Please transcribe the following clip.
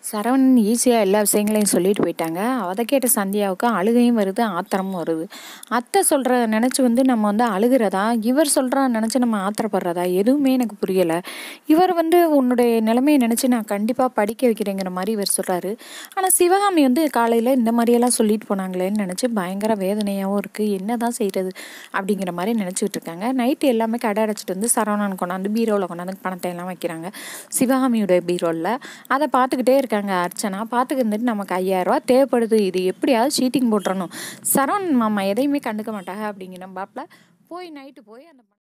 சரவணன் ஈஸியாக எல்லா விஷயங்களையும் சொல்லிட்டு போயிட்டாங்க அதை கேட்ட சந்தியாவுக்கு அழுகையும் வருது ஆத்திரமும் வருது அத்தை சொல்கிற நினச்சி வந்து நம்ம வந்து அழுகிறதா இவர் சொல்கிற நினச்சி நம்ம ஆத்திரப்படுறதா எதுவுமே எனக்கு புரியலை இவர் வந்து உன்னுடைய நிலைமையை நினச்சி நான் கண்டிப்பாக படிக்க வைக்கிறேங்கிற மாதிரி இவர் சொல்கிறாரு ஆனால் சிவகாமி வந்து காலையில் இந்த மாதிரியெல்லாம் சொல்லிட்டு போனாங்களேன்னு நினச்சி பயங்கர வேதனையாகவும் இருக்குது என்ன தான் செய்கிறது அப்படிங்கிற மாதிரி நினச்சிக்கிட்டு இருக்காங்க நைட்டு எல்லாமே கடை அடைச்சிட்டு வந்து சரவணன் கொண்டாந்து பீரோவில் கொண்டாந்து பணத்தை எல்லாம் வைக்கிறாங்க சிவகாமியோட பீரோவில் அதை பார்த்துக்கிட்டே இருக்காங்க அர்ச்சனா பார்த்துக்கிட்டு இருந்துட்டு நமக்கு ஐயாயிரரூவா தேவைப்படுது இது எப்படியாவது சீட்டிங் போட்டுறணும் சரவணன் மாமா எதையுமே கண்டுக்க மாட்டாங்க அப்படிங்கிற பாப்பில் போய் நைட்டு போய் அந்த